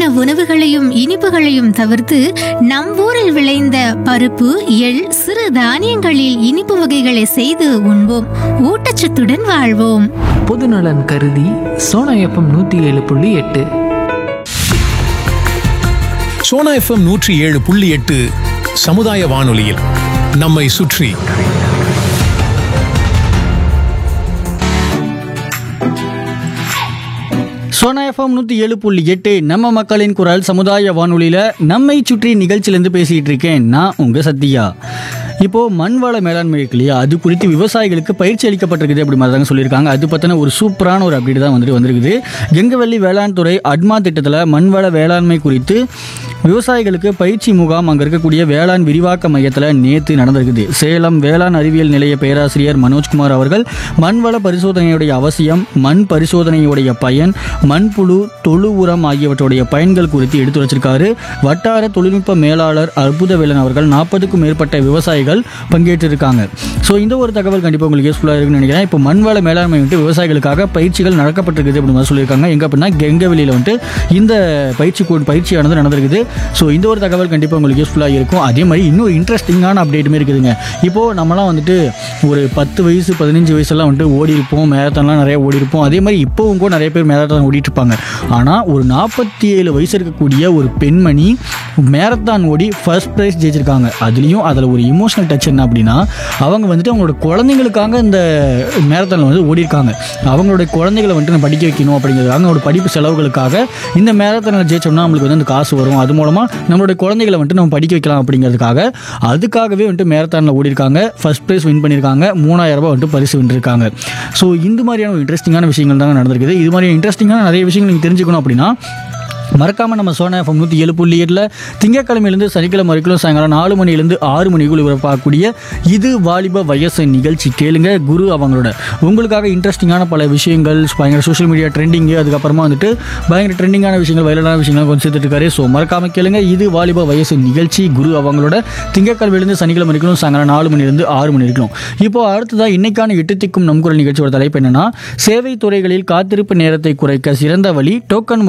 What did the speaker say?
உணவுகளையும் இனிப்புகளையும் தவிர்த்து நம் ஊரில் விளைந்த பருப்பு எள் சிறு தானியங்களில் இனிப்பு வகைகளை செய்து உண்போம் ஊட்டச்சத்துடன் வாழ்வோம் பொதுநலன் கருதி சோனா எஃப்எம் நூற்றி ஏழு புள்ளி எட்டு சோனா எஃப்எம் நூற்றி ஏழு புள்ளி எட்டு சமுதாய வானொலியில் நம்மை சுற்றி சோனா எஃப்எம் நூற்றி ஏழு புள்ளி எட்டு நம்ம மக்களின் குரல் சமுதாய வானொலியில் நம்மை சுற்றி நிகழ்ச்சியிலேருந்து பேசிகிட்டு இருக்கேன் நான் உங்கள் சத்யா இப்போது மண் வள மேலாண்மை இருக்கு இல்லையா அது குறித்து விவசாயிகளுக்கு பயிற்சி அளிக்கப்பட்டிருக்குது அப்படி மாதிரி தாங்க சொல்லியிருக்காங்க அது பற்றின ஒரு சூப்பரான ஒரு அப்டேட் தான் வந்துட்டு வந்திருக்குது கெங்கவள்ளி வேளாண் துறை அட்மா திட்டத்தில் மண் வள வேளாண்மை குறித்து விவசாயிகளுக்கு பயிற்சி முகாம் அங்கே இருக்கக்கூடிய வேளாண் விரிவாக்க மையத்தில் நேற்று நடந்திருக்குது சேலம் வேளாண் அறிவியல் நிலைய பேராசிரியர் மனோஜ்குமார் அவர்கள் மண்வள பரிசோதனையுடைய அவசியம் மண் பரிசோதனையுடைய பயன் மண்புழு தொழு உரம் ஆகியவற்றுடைய பயன்கள் குறித்து எடுத்து வச்சிருக்காரு வட்டார தொழில்நுட்ப மேலாளர் அற்புதவேலன் அவர்கள் நாற்பதுக்கும் மேற்பட்ட விவசாயிகள் பங்கேற்றிருக்காங்க ஸோ இந்த ஒரு தகவல் கண்டிப்பாக உங்களுக்கு யூஸ்ஃபுல்லாக இருக்குன்னு நினைக்கிறேன் இப்போ மண்வள மேலாண்மை வந்துட்டு விவசாயிகளுக்காக பயிற்சிகள் நடக்கப்பட்டிருக்குது அப்படின்னு மாதிரி சொல்லியிருக்காங்க எங்கே அப்படின்னா கெங்கவெளியில் வந்துட்டு இந்த பயிற்சி கூ- பயிற்சியானது நடந்திருக்குது ஸோ இந்த ஒரு தகவல் கண்டிப்பாக உங்களுக்கு யூஸ்ஃபுல்லாக இருக்கும் அதே மாதிரி இன்னும் இன்ட்ரெஸ்டிங்கான அப்டேட்டுமே இருக்குதுங்க இப்போது நம்மலாம் வந்துட்டு ஒரு பத்து வயசு பதினஞ்சு வயசுலாம் வந்துட்டு ஓடி இருப்போம் மேரத்தான்லாம் நிறைய ஓடி இருப்போம் அதே மாதிரி இப்போவும் கூட நிறைய பேர் மேரத்தான் ஓடிட்டு இருப்பாங்க ஆனால் ஒரு நாற்பத்தி ஏழு வயசு இருக்கக்கூடிய ஒரு பெண்மணி மேரத்தான் ஓடி ஃபர்ஸ்ட் ப்ரைஸ் ஜெயிச்சிருக்காங்க அதுலேயும் அதில் ஒரு இமோஷனல் டச் என்ன அப்படின்னா அவங்க வந்துட்டு அவங்களோட குழந்தைங்களுக்காக இந்த மேரத்தானில் வந்து ஓடி இருக்காங்க அவங்களுடைய குழந்தைகளை வந்துட்டு நான் படிக்க வைக்கணும் அப்படிங்கிறதுக்காக அவங்களோட படிப்பு செலவுகளுக்காக இந்த மேரத்தானில் ஜெயிச்சோம்னா நம்மளுக்கு வந்து அந்த காசு வரும் அது மூலமாக நம்மளுடைய குழந்தைகளை வந்துட்டு நம்ம படிக்க வைக்கலாம் அப்படிங்கிறதுக்காக அதுக்காகவே வந்துட்டு மேரத்தானில் ஓடி இருக்காங்க ஃபர்ஸ்ட் ப்ரைஸ் வின் பண்ணியிருக்காங்க மூணாயிரம் ரூபாய் வந்துட்டு பரிசு வென்றிருக்காங்க ஸோ இந்த மாதிரியான ஒரு இன்ட்ரெஸ்டிங்கான விஷயங்கள் தாங்க நடந்திருக்குது இது மாதிரி இன்ட்ரெஸ்டிங்கான நிறைய விஷயங்கள் நீங்கள் தெரிஞ்சுக்கணும் அப்படின்னா மறக்காமல் நம்ம சோனா எஃப்எம் நூற்றி ஏழு புள்ளி ஏழில் திங்கக்கிழமையிலேருந்து சனிக்கிழமை வரைக்கும் சாயங்காலம் நாலு மணிலேருந்து ஆறு மணிக்குள் பார்க்கக்கூடிய இது வாலிப வயசு நிகழ்ச்சி கேளுங்க குரு அவங்களோட உங்களுக்காக இன்ட்ரெஸ்டிங்கான பல விஷயங்கள் பயங்கர சோஷியல் மீடியா ட்ரெண்டிங்கு அதுக்கப்புறமா வந்துட்டு பயங்கர ட்ரெண்டிங்கான விஷயங்கள் வைரலான விஷயங்கள் கொஞ்சம் சேர்த்துட்டு இருக்காரு ஸோ மறக்காம கேளுங்க இது வாலிப வயசு நிகழ்ச்சி குரு அவங்களோட திங்கக்கிழமையிலேருந்து சனிக்கிழமை வரைக்கும் சாயங்காலம் நாலு மணிலேருந்து ஆறு மணி வரைக்கும் இப்போ அடுத்ததாக இன்னைக்கான எட்டு திக்கும் நம் குரல் நிகழ்ச்சியோட தலைப்பு என்னன்னா சேவை துறைகளில் காத்திருப்பு நேரத்தை குறைக்க சிறந்த வழி டோக்கன்